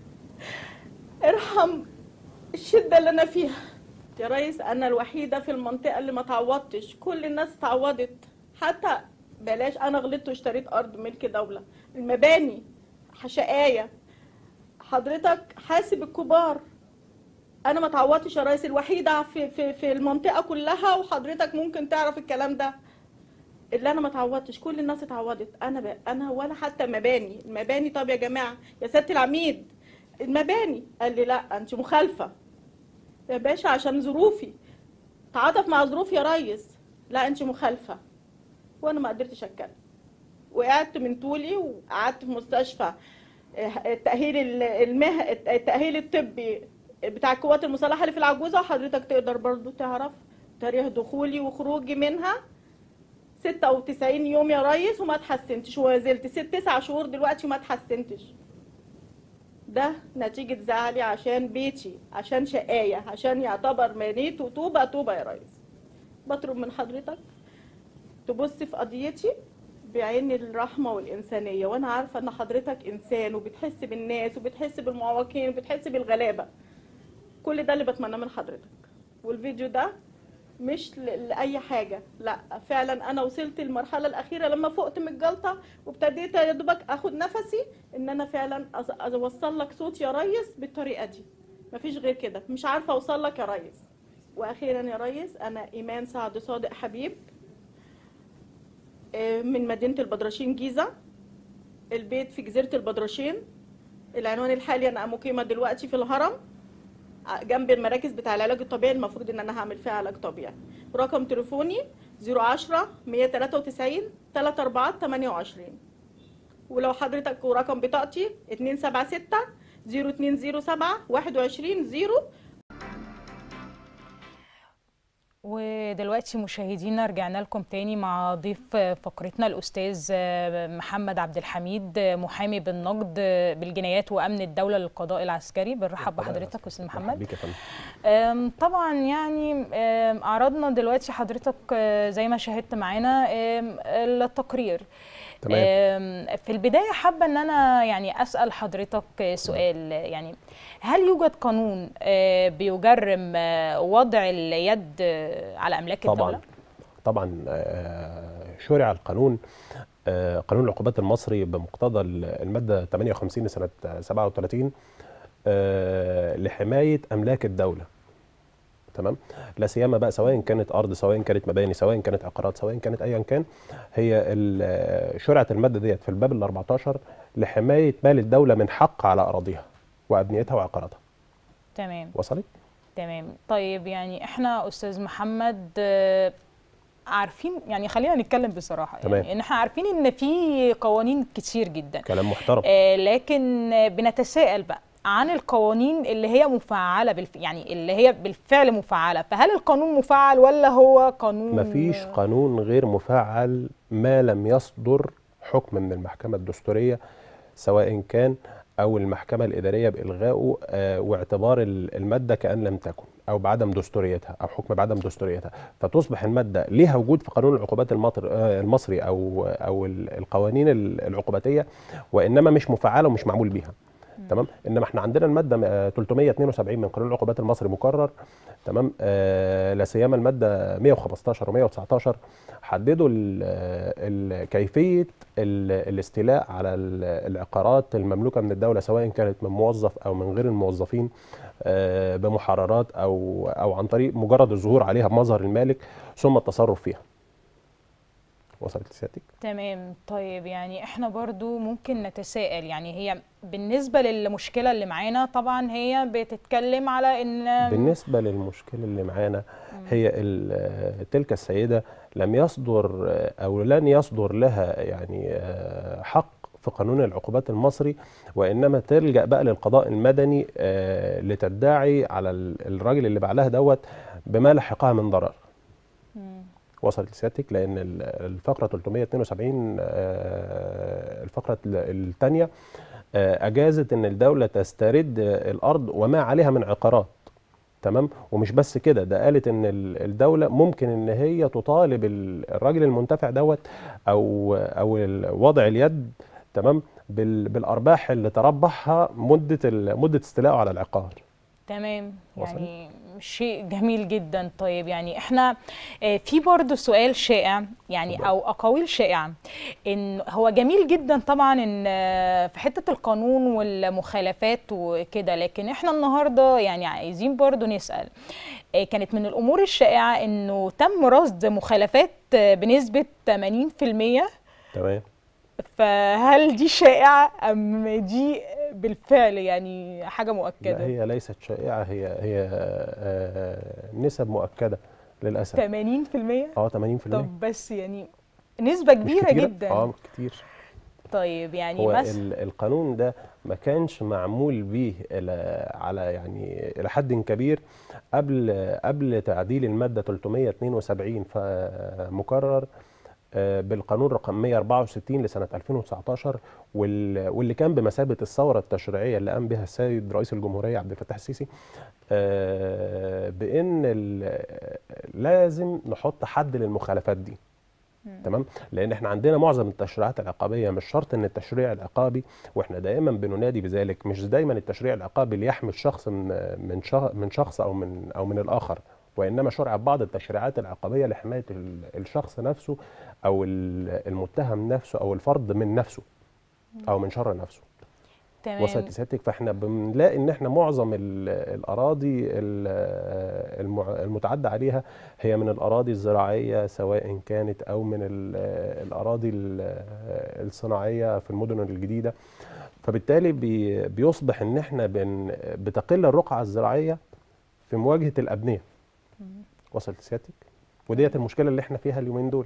ارحم الشده اللي انا فيها يا ريس انا الوحيده في المنطقه اللي ما تعوضتش كل الناس اتعوضت حتى بلاش انا غلطت واشتريت ارض ملك دوله المباني شقايه حضرتك حاسب الكبار انا ما اتعودتش يا ريس الوحيده في في في المنطقه كلها وحضرتك ممكن تعرف الكلام ده اللي انا ما اتعودتش كل الناس اتعودت انا ب... انا ولا حتى مباني المباني طب يا جماعه يا سياده العميد المباني قال لي لا انت مخالفه يا باشا عشان ظروفي تعاطف مع ظروفي يا ريس لا انت مخالفه وانا ما قدرتش اتكلم وقعدت من طولي وقعدت في مستشفى التاهيل المه... التاهيل الطبي بتاع القوات المسلحه اللي في العجوزه وحضرتك تقدر برضو تعرف تاريخ دخولي وخروجي منها 96 يوم يا ريس وما اتحسنتش وزلت ست تسع شهور دلوقتي وما اتحسنتش ده نتيجة زعلي عشان بيتي عشان شقاية عشان يعتبر مريت وطوبة طوبة يا ريس بطلب من حضرتك تبص في قضيتي بعين الرحمة والإنسانية وأنا عارفة إن حضرتك إنسان وبتحس بالناس وبتحس بالمعوقين وبتحس بالغلابة كل ده اللي بتمناه من حضرتك والفيديو ده مش ل- لاي حاجه لا فعلا انا وصلت المرحله الاخيره لما فقت من الجلطه وابتديت يا دوبك اخد نفسي ان انا فعلا أز- اوصل لك صوتي يا ريس بالطريقه دي مفيش غير كده مش عارفه اوصل لك يا ريس واخيرا يا ريس انا ايمان سعد صادق حبيب آه، من مدينه البدرشين جيزه البيت في جزيره البدرشين العنوان الحالي انا مقيمه دلوقتي في الهرم جنب المراكز بتاع العلاج الطبيعي المفروض ان انا هعمل فيها علاج طبيعي رقم تليفوني 010 193 34 28 ولو حضرتك ورقم بطاقتي 276 0207 21 0 ودلوقتي مشاهدينا رجعنا لكم تاني مع ضيف فقرتنا الأستاذ محمد عبد الحميد محامي بالنقد بالجنايات وأمن الدولة للقضاء العسكري بنرحب بحضرتك أستاذ محمد بيك يا فندم أم، طبعا يعني أم، عرضنا دلوقتي حضرتك أه، زي ما شاهدت معانا أم، التقرير تمام. أم، في البداية حابة ان انا يعني اسأل حضرتك سؤال يعني هل يوجد قانون أه، بيجرم أه، وضع اليد أه، على املاك طبعا الدولة؟ طبعا آه، شرع القانون آه، قانون العقوبات المصري بمقتضى الماده 58 لسنه 37 آه، لحمايه املاك الدوله تمام لا سيما بقى سواء كانت ارض سواء كانت مباني سواء كانت عقارات سواء كانت ايا كان هي ال- شرعت الماده ديت في الباب ال 14 لحمايه مال الدوله من حق على اراضيها وابنيتها وعقاراتها تمام وصلت تمام طيب يعني احنا استاذ محمد آه، عارفين يعني خلينا نتكلم بصراحة تمام. يعني ان احنا عارفين ان في قوانين كتير جدا كلام محترم آه، لكن آه، بنتساءل بقى عن القوانين اللي هي مفعلة بالف... يعني اللي هي بالفعل مفعلة فهل القانون مفعل ولا هو قانون مفيش قانون غير مفعل ما لم يصدر حكم من المحكمة الدستورية سواء كان أو المحكمة الإدارية بإلغائه آه، واعتبار ال- المادة كأن لم تكن أو بعدم دستوريتها أو حكم بعدم دستوريتها فتصبح المادة ليها وجود في قانون العقوبات المطر آه، المصري أو أو ال- القوانين ال- العقوباتية وإنما مش مفعلة ومش معمول بيها تمام انما احنا عندنا الماده آه، 372 من قانون العقوبات المصري مكرر تمام آه لا سيما الماده 115 و119 حددوا ال- ال- كيفيه ال- الاستيلاء على ال- العقارات المملوكه من الدوله سواء كانت من موظف او من غير الموظفين آه، بمحررات او او عن طريق مجرد الظهور عليها بمظهر المالك ثم التصرف فيها وصلت لسيادتك تمام طيب يعني احنا برضو ممكن نتساءل يعني هي بالنسبة للمشكلة اللي معانا طبعا هي بتتكلم على ان بالنسبه للمشكله اللي معانا هي ال- تلك السيده لم يصدر او لن يصدر لها يعني آه، حق في قانون العقوبات المصري وانما تلجا بقى للقضاء المدني آه، لتدعي على ال- الراجل اللي باع لها دوت بما لحقها من ضرر مم. وصلت لسيادتك لان ال- الفقره 372 آه، الفقره الثانيه اجازت ان الدوله تسترد الارض وما عليها من عقارات تمام ومش بس كده ده قالت ان ال- الدوله ممكن ان هي تطالب ال- الراجل المنتفع دوت او او ال- وضع اليد تمام بال- بالارباح اللي تربحها مده ال- مده استيلائه على العقار تمام وصلت؟ يعني شيء جميل جدا طيب يعني احنا آه، في برضو سؤال شائع يعني اتفضل. او اقاويل شائعه ان هو جميل جدا طبعا ان آه، في حته القانون والمخالفات وكده لكن احنا النهارده يعني عايزين برضو نسال آه، كانت من الامور الشائعه انه تم رصد مخالفات آه، بنسبه 80% تمام فهل دي شائعه ام دي بالفعل يعني حاجه لا مؤكده هي ليست شائعه هي هي آه، نسب مؤكده للاسف 80% اه 80% طب بس يعني نسبة مش كبيرة كتيرة؟ جدا اه كتير طيب يعني هو مثلا ال- القانون ده ما كانش معمول به إلى على يعني الى حد كبير قبل قبل تعديل الماده 372 فمكرر آه، بالقانون رقم 164 لسنه 2019 وال- واللي كان بمثابه الثوره التشريعيه اللي قام بها السيد رئيس الجمهوريه عبد الفتاح السيسي آه، بان ال- لازم نحط حد للمخالفات دي تمام لان احنا عندنا معظم التشريعات العقابيه مش شرط ان التشريع العقابي واحنا دائما بننادي بذلك مش دايما التشريع العقابي اللي يحمي الشخص من من شخ- من شخص او من او من الاخر وانما شرع بعض التشريعات العقابيه لحمايه ال- الشخص نفسه او ال- المتهم نفسه او الفرد من نفسه او من شر نفسه تمام وصلت لسيادتك فاحنا بنلاقي ان احنا معظم ال- الاراضي ال- المع- المتعدى عليها هي من الاراضي الزراعيه سواء كانت او من ال- الاراضي ال- الصناعيه في المدن الجديده فبالتالي بي- بيصبح ان احنا بن بتقل الرقعه الزراعيه في مواجهه الابنيه وصلت لسيادتك وديت المشكله اللي احنا فيها اليومين دول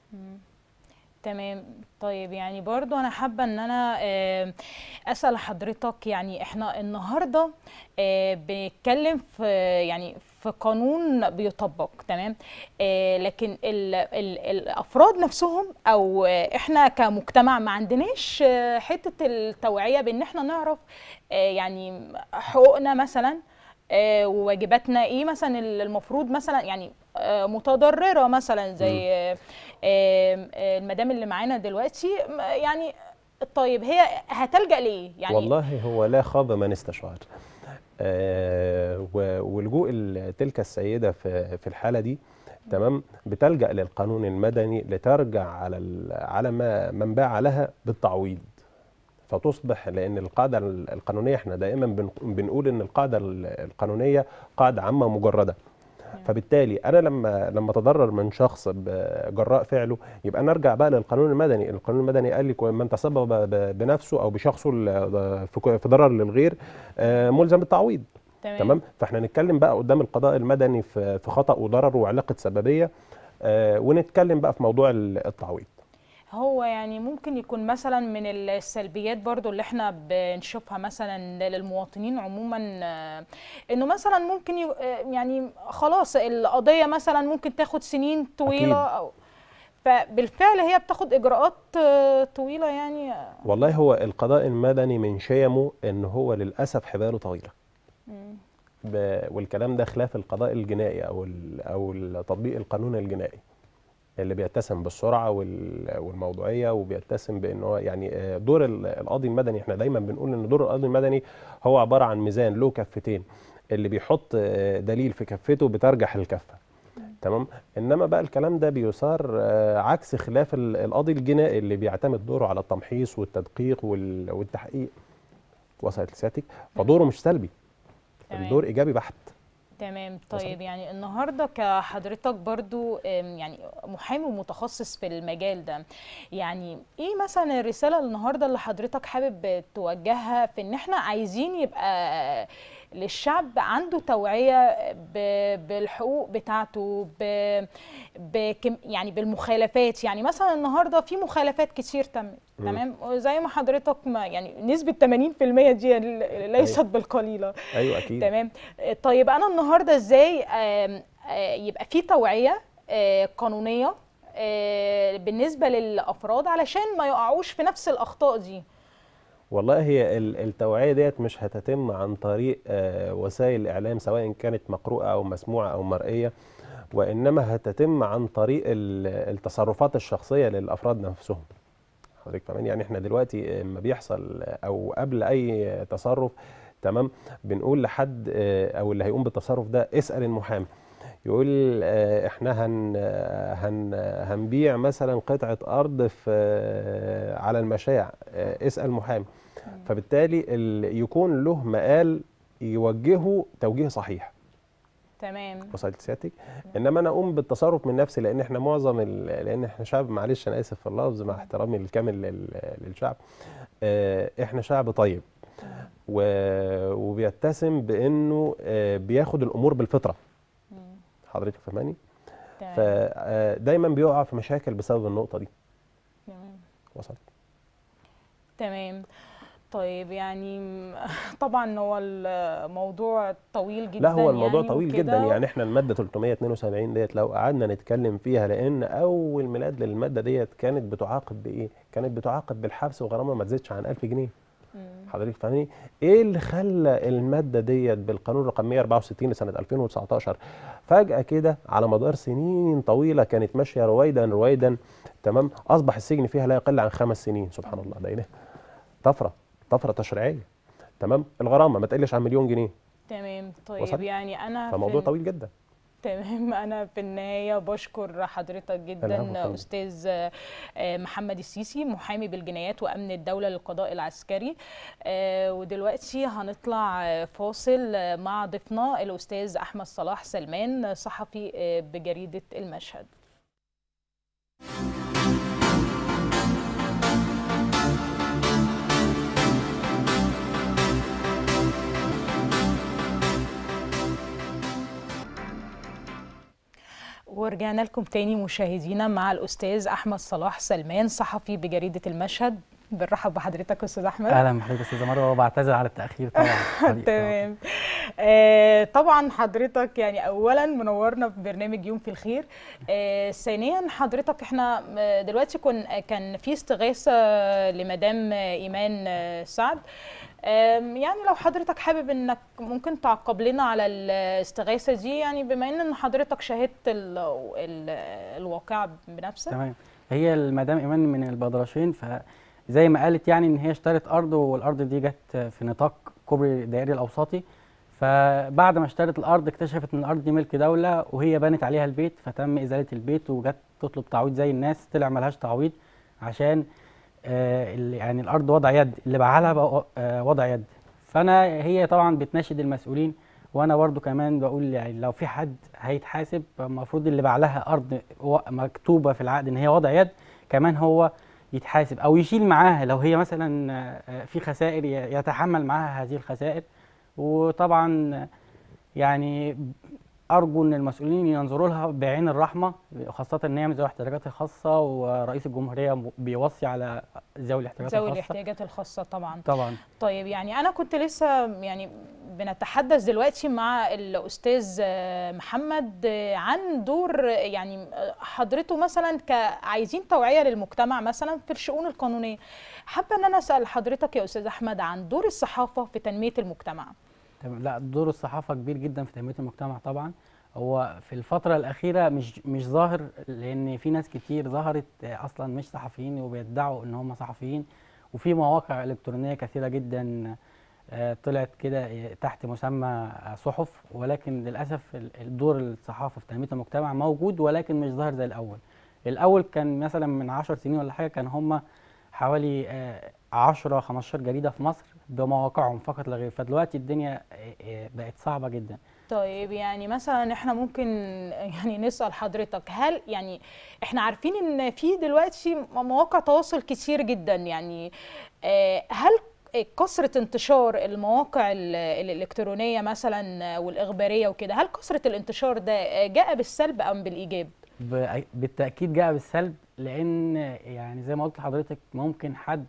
تمام طيب يعني برضو انا حابة ان انا آه، اسأل حضرتك يعني احنا النهاردة آه، بنتكلم في يعني في قانون بيطبق تمام آه، لكن ال ال الافراد نفسهم او آه، احنا كمجتمع ما عندناش آه، حتة التوعية بان احنا نعرف آه، يعني حقوقنا مثلا آه، وواجباتنا ايه مثلا اللي المفروض مثلا يعني آه، متضرره مثلا زي آه، آه، آه، المدام اللي معانا دلوقتي م- يعني طيب هي هتلجأ ليه يعني والله هو لا خاب من استشعر آه و- ولجوء ال- تلك السيدة في في الحالة دي تمام بتلجأ للقانون المدني لترجع على ال- على ما من باع لها بالتعويض فتصبح لأن القاعدة ال- القانونية احنا دائما بن- بنقول إن القاعدة ال- القانونية قاعدة عامة مجردة فبالتالي انا لما لما اتضرر من شخص بجراء فعله يبقى انا ارجع بقى للقانون المدني القانون المدني قال لي كو- من تسبب ب- بنفسه او بشخصه ال- في ك- في ضرر للغير آه، ملزم بالتعويض تمام فاحنا نتكلم بقى قدام القضاء المدني في في خطأ وضرر وعلاقه سببيه آه، ونتكلم بقى في موضوع ال- التعويض هو يعني ممكن يكون مثلا من السلبيات برضو اللي احنا بنشوفها مثلا للمواطنين عموما آه، انه مثلا ممكن ي- آه، يعني خلاص القضية مثلا ممكن تاخد سنين طويلة أكيد. أو فبالفعل هي بتاخد اجراءات آه، طويلة يعني آه، والله هو القضاء المدني من شيمه ان هو للاسف حباله طويله ب- والكلام ده خلاف القضاء الجنائي او ال- او ال- تطبيق القانون الجنائي اللي بيتسم بالسرعه وال- والموضوعيه وبيتسم بان هو يعني آه، دور ال- القاضي المدني احنا دايما بنقول ان دور القاضي المدني هو عباره عن ميزان له كفتين اللي بيحط آه، دليل في كفته بترجح الكفه تمام انما بقى الكلام ده بيثار آه، عكس خلاف ال- القاضي الجنائي اللي بيعتمد دوره على التمحيص والتدقيق وال- والتحقيق وصلت لسيادتك فدوره مش سلبي تمام. الدور ايجابي بحت تمام وصل. طيب يعني النهارده كحضرتك برضو أم، يعني محامي ومتخصص في المجال ده يعني ايه مثلا الرساله النهارده اللي حضرتك حابب توجهها في ان احنا عايزين يبقى للشعب عنده توعيه ب- بالحقوق بتاعته ب بكم يعني بالمخالفات يعني مثلا النهارده في مخالفات كتير تمت مم. تمام زي ما حضرتك ما يعني نسبه 80% دي ليست بالقليله ايوه اكيد تمام طيب انا النهارده ازاي آم، آه، يبقى في توعيه آه، قانونيه آه، بالنسبه للافراد علشان ما يقعوش في نفس الاخطاء دي والله هي ال- التوعية ديت مش هتتم عن طريق آه، وسائل الإعلام سواء كانت مقروءة أو مسموعة أو مرئية وإنما هتتم عن طريق ال- التصرفات الشخصية للأفراد نفسهم حضرتك فاهمين يعني احنا دلوقتي لما بيحصل أو قبل أي تصرف تمام بنقول لحد آه، أو اللي هيقوم بالتصرف ده اسأل المحامي يقول آه، احنا هن هن هنبيع مثلا قطعة أرض في آه، على المشاع آه، اسأل محامي فبالتالي ال- يكون له مقال يوجهه توجيه صحيح تمام وصلت سيادتك انما انا اقوم بالتصرف من نفسي لان احنا معظم ال- لان احنا شعب معلش انا اسف في اللفظ مع احترامي الكامل لل- للشعب آه، احنا شعب طيب و- وبيتسم بانه آه، بياخد الامور بالفطره مم. حضرتك فاهماني تمام فدايما بيقع في مشاكل بسبب النقطه دي تمام وصلت تمام طيب يعني م- طبعا هو الموضوع طويل جدا لا هو الموضوع يعني طويل جدا وكده. يعني احنا الماده 372 ديت لو قعدنا نتكلم فيها لان اول ميلاد للماده ديت كانت بتعاقب بايه؟ كانت بتعاقب بالحبس وغرامه ما تزيدش عن 1000 جنيه مم. حضرتك فاهمني؟ ايه اللي خلى الماده ديت بالقانون رقم 164 لسنه 2019 فجاه كده على مدار سنين طويله كانت ماشيه رويدا رويدا تمام اصبح السجن فيها لا يقل عن خمس سنين سبحان الله ده ايه طفره طفره تشريعيه تمام الغرامه ما تقلش عن مليون جنيه تمام طيب وصل؟ يعني انا فموضوع في طويل جدا تمام انا في النهايه بشكر حضرتك العفو جدا فندم. استاذ آه، آه، محمد السيسي محامي بالجنايات وامن الدوله للقضاء العسكري آه، ودلوقتي هنطلع آه، فاصل آه، مع ضيفنا الاستاذ احمد صلاح سلمان صحفي آه، بجريده المشهد ورجعنا لكم تاني مشاهدينا مع الاستاذ احمد صلاح سلمان صحفي بجريده المشهد بنرحب بحضرتك استاذ احمد اهلا بحضرتك استاذه مروه وبعتذر على التاخير طبعا حقيقة. تمام آه طبعا حضرتك يعني اولا منورنا في برنامج يوم في الخير آه ثانيا حضرتك احنا آه، دلوقتي كن كان في استغاثه لمدام ايمان آه، سعد آم، يعني لو حضرتك حابب انك ممكن تعقب لنا على الاستغاثه دي يعني بما ان حضرتك شاهدت ال ال الواقع بنفسك تمام هي المدام ايمان من البدرشين فزي ما قالت يعني ان هي اشترت ارض والارض دي جت في نطاق كوبري الدائري الاوسطي فبعد ما اشترت الارض اكتشفت ان الارض دي ملك دوله وهي بنت عليها البيت فتم ازاله البيت وجت تطلب تعويض زي الناس طلع ملهاش تعويض عشان آه ال- يعني الارض وضع يد اللي باعها لها بقى آه وضع يد فانا هي طبعا بتناشد المسؤولين وانا برضو كمان بقول يعني لو في حد هيتحاسب المفروض اللي باع لها ارض و- مكتوبه في العقد ان هي وضع يد كمان هو يتحاسب او يشيل معاها لو هي مثلا آه، آه، في خسائر ي- يتحمل معاها هذه الخسائر وطبعا آه، يعني ارجو ان المسؤولين ينظروا لها بعين الرحمه خاصه ان هي من ذوي الاحتياجات الخاصه ورئيس الجمهوريه م- بيوصي على ذوي الاحتياجات ذوي الخاصه الاحتياجات الخاصه طبعا طبعا طيب يعني انا كنت لسه يعني بنتحدث دلوقتي مع الاستاذ آه، محمد آه، عن دور آه، يعني آه، حضرته مثلا كعايزين توعيه للمجتمع مثلا في الشؤون القانونيه حابه ان انا اسال حضرتك يا استاذ احمد عن دور الصحافه في تنميه المجتمع تمام لا دور الصحافه كبير جدا في تنميه المجتمع طبعا هو في الفترة الأخيرة مش مش ظاهر لأن في ناس كتير ظهرت آه، أصلا مش صحفيين وبيدعوا إن هم صحفيين وفي مواقع إلكترونية كثيرة جدا آه، طلعت كده آه، تحت مسمى آه، صحف ولكن للأسف ال- الدور الصحافة في تنمية المجتمع موجود ولكن مش ظاهر زي الأول الأول كان مثلا من عشر سنين ولا حاجة كان هم حوالي آه، 10 15 جريدة في مصر بمواقعهم فقط لا غير فدلوقتي الدنيا آه، آه، بقت صعبة جدا طيب يعني مثلا احنا ممكن يعني نسأل حضرتك هل يعني احنا عارفين ان في دلوقتي مواقع تواصل كتير جدا يعني آه، هل كثرة انتشار المواقع ال- الإلكترونية مثلا والإخبارية وكده هل كثرة الانتشار ده جاء بالسلب أم بالإيجاب؟ ب- بالتأكيد جاء بالسلب لأن يعني زي ما قلت لحضرتك ممكن حد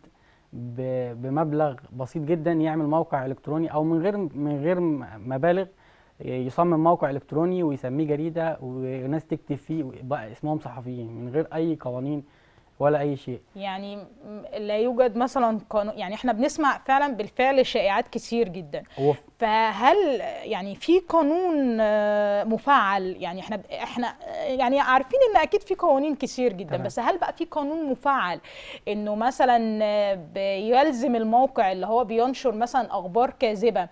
ب- بمبلغ بسيط جدا يعمل موقع إلكتروني أو من غير من غير م- مبالغ يصمم موقع إلكتروني ويسميه جريدة وناس تكتب فيه بقى اسمهم صحفيين من غير أي قوانين ولا أي شيء يعني م- لا يوجد مثلا قانون يعني احنا بنسمع فعلا بالفعل شائعات كتير جدا هو فهل يعني في قانون آه، مفعل يعني احنا احنا آه، يعني عارفين ان اكيد في قوانين كتير جدا تمام. بس هل بقى في قانون مفعل انه مثلا آه، بيلزم الموقع اللي هو بينشر مثلا اخبار كاذبه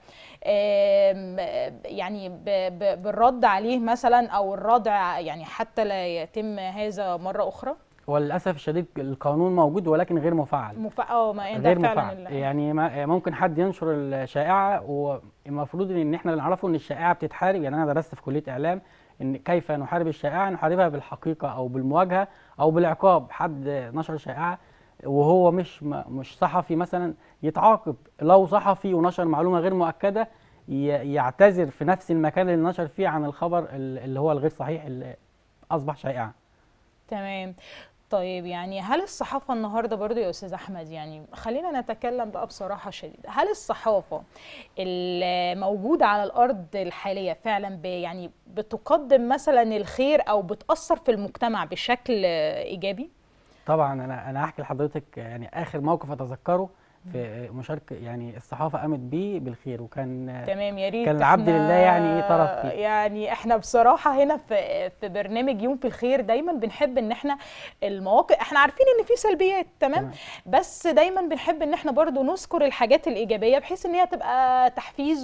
آم، آه، يعني ب- ب- بالرد عليه مثلا او الردع يعني حتى لا يتم هذا مره اخرى وللأسف الشديد القانون موجود ولكن غير مفعل مفعل اه ما ده غير فعلا مفعل ال- يعني ما- ممكن حد ينشر الشائعه والمفروض ان احنا اللي نعرفه ان الشائعه بتتحارب يعني انا درست في كليه اعلام ان كيف نحارب الشائعه نحاربها بالحقيقه او بالمواجهه او بالعقاب حد نشر شائعه وهو مش م- مش صحفي مثلا يتعاقب لو صحفي ونشر معلومه غير مؤكده ي- يعتذر في نفس المكان اللي نشر فيه عن الخبر ال- اللي هو الغير صحيح اللي اصبح شائعه تمام طيب يعني هل الصحافة النهاردة برضو يا أستاذ أحمد يعني خلينا نتكلم بقى بصراحة شديدة هل الصحافة الموجودة على الأرض الحالية فعلا ب- يعني بتقدم مثلا الخير أو بتأثر في المجتمع بشكل إيجابي؟ طبعا انا انا هحكي لحضرتك يعني اخر موقف اتذكره في مشاركه يعني الصحافه قامت بيه بالخير وكان تمام يا ريت كان العبد إحنا لله يعني إيه طرف فيه. يعني احنا بصراحه هنا في في برنامج يوم في الخير دايما بنحب ان احنا المواقف احنا عارفين ان في سلبيات تمام تمام. بس دايما بنحب ان احنا برضو نذكر الحاجات الايجابيه بحيث ان هي تبقى تحفيز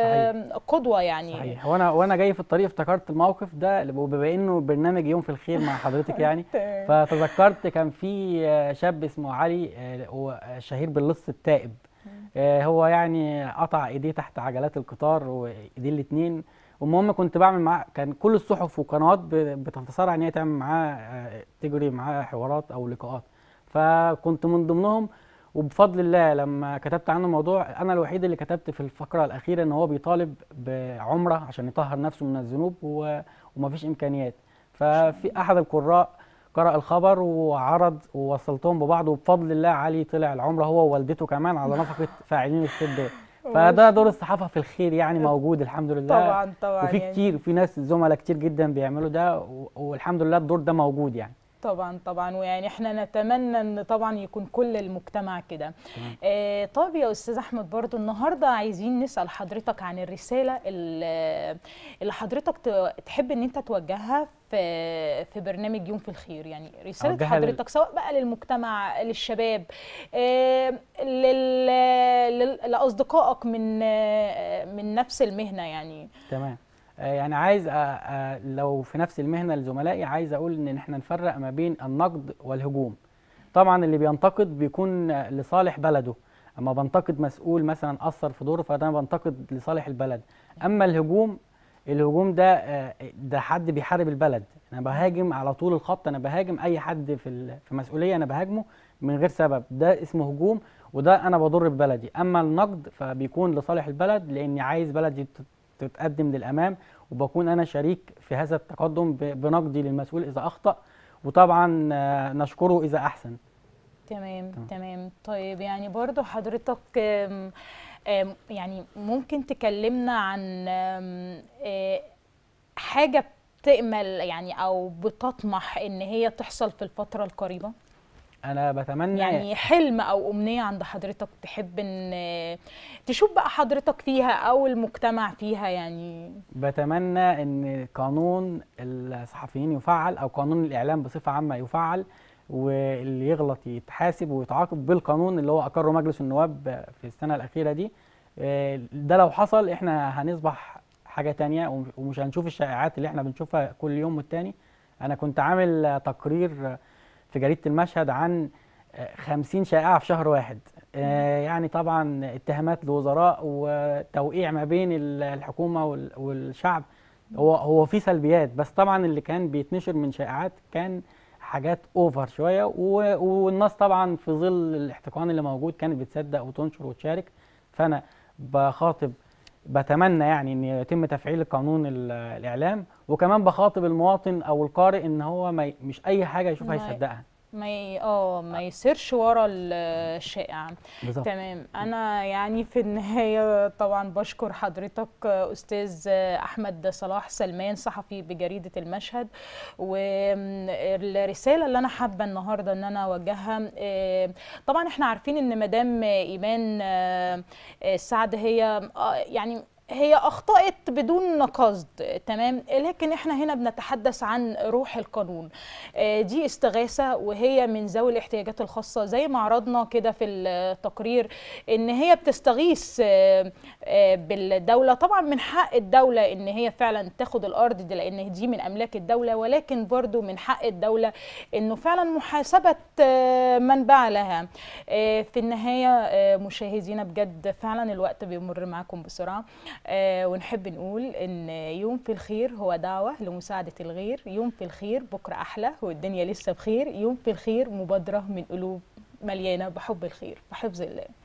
وقدوه يعني صحيح وانا وانا جاي في الطريق افتكرت الموقف ده وبما انه برنامج يوم في الخير مع حضرتك يعني تمام. فتذكرت كان في آه، شاب اسمه علي آه، هو شهير باللص التائب آه، هو يعني قطع ايديه تحت عجلات القطار وايديه الاثنين والمهم كنت بعمل معاه كان كل الصحف والقنوات ب- بتتصارع ان هي تعمل معاه آه، تجري معاه حوارات او لقاءات فكنت من ضمنهم وبفضل الله لما كتبت عنه الموضوع انا الوحيد اللي كتبت في الفقره الاخيره ان هو بيطالب بعمره عشان يطهر نفسه من الذنوب و- ومفيش امكانيات ففي احد القراء قرأ الخبر وعرض ووصلتهم ببعض وبفضل الله علي طلع العمره هو ووالدته كمان على نفقه فاعلين الخير دول فده دور الصحافه في الخير يعني موجود الحمد لله طبعا طبعا وفي يعني كتير في ناس زملاء كتير جدا بيعملوا ده و- والحمد لله الدور ده موجود يعني طبعا طبعا ويعني احنا نتمنى ان طبعا يكون كل المجتمع كده آه طيب يا استاذ احمد برضو النهارده عايزين نسال حضرتك عن الرساله اللي اللي حضرتك ت- تحب ان انت توجهها في في برنامج يوم في الخير يعني رساله أوجهها لل- حضرتك سواء بقى للمجتمع للشباب آه لل لل- لاصدقائك من آه من نفس المهنه يعني تمام آه، يعني عايز آه، آه، لو في نفس المهنه لزملائي عايز اقول ان احنا نفرق ما بين النقد والهجوم طبعا اللي بينتقد بيكون آه، لصالح بلده اما بنتقد مسؤول مثلا اثر في دوره فده أنا بنتقد لصالح البلد اما الهجوم الهجوم ده آه، ده حد بيحارب البلد انا بهاجم على طول الخط انا بهاجم اي حد في ال- في مسؤوليه انا بهاجمه من غير سبب ده اسمه هجوم وده انا بضر ببلدي اما النقد فبيكون لصالح البلد لاني عايز بلدي تت- تتقدم للامام وبكون انا شريك في هذا التقدم ب- بنقدي للمسؤول اذا اخطا وطبعا آه، نشكره اذا احسن تمام تمام. تمام طيب يعني برضو حضرتك آم، آم، يعني ممكن تكلمنا عن آم، آه، حاجة بتأمل يعني أو بتطمح إن هي تحصل في الفترة القريبة انا بتمنى يعني حلم او امنيه عند حضرتك تحب ان تشوف بقى حضرتك فيها او المجتمع فيها يعني بتمنى ان قانون الصحفيين يفعل او قانون الاعلام بصفه عامه يفعل واللي يغلط يتحاسب ويتعاقب بالقانون اللي هو اقره مجلس النواب في السنه الاخيره دي آه، ده لو حصل احنا هنصبح حاجه تانية وم- ومش هنشوف الشائعات اللي احنا بنشوفها كل يوم والتاني انا كنت عامل آه، تقرير آه، في جريده المشهد عن آه، 50 شائعه في شهر واحد آه، يعني طبعا اتهامات لوزراء وتوقيع ما بين ال- الحكومه وال- والشعب هو هو في سلبيات بس طبعا اللي كان بيتنشر من شائعات كان حاجات اوفر شويه و- والناس طبعا في ظل الاحتقان اللي موجود كانت بتصدق وتنشر وتشارك فانا بخاطب بتمنى يعني ان يتم تفعيل قانون ال- الاعلام وكمان بخاطب المواطن او القارئ ان هو ما ي- مش اي حاجه يشوفها ما ي- يصدقها ما ي... اه ما يسيرش ورا ال- الشائع بالظبط تمام انا يعني في النهايه طبعا بشكر حضرتك استاذ احمد صلاح سلمان صحفي بجريده المشهد والرساله اللي انا حابه النهارده ان انا اوجهها آه، طبعا احنا عارفين ان مدام ايمان آه، آه، سعد هي آه، يعني هي اخطات بدون قصد تمام لكن احنا هنا بنتحدث عن روح القانون آه، دي استغاثه وهي من ذوي الاحتياجات الخاصه زي ما عرضنا كده في التقرير ان هي بتستغيث آه، آه، بالدوله طبعا من حق الدوله ان هي فعلا تاخد الارض دي لان دي من املاك الدوله ولكن برضو من حق الدوله انه فعلا محاسبه آه، من باع لها آه، في النهايه آه، مشاهدينا بجد فعلا الوقت بيمر معاكم بسرعه آه، ونحب نقول ان يوم في الخير هو دعوه لمساعده الغير يوم في الخير بكره احلى والدنيا لسه بخير يوم في الخير مبادره من قلوب مليانه بحب الخير وحفظ الله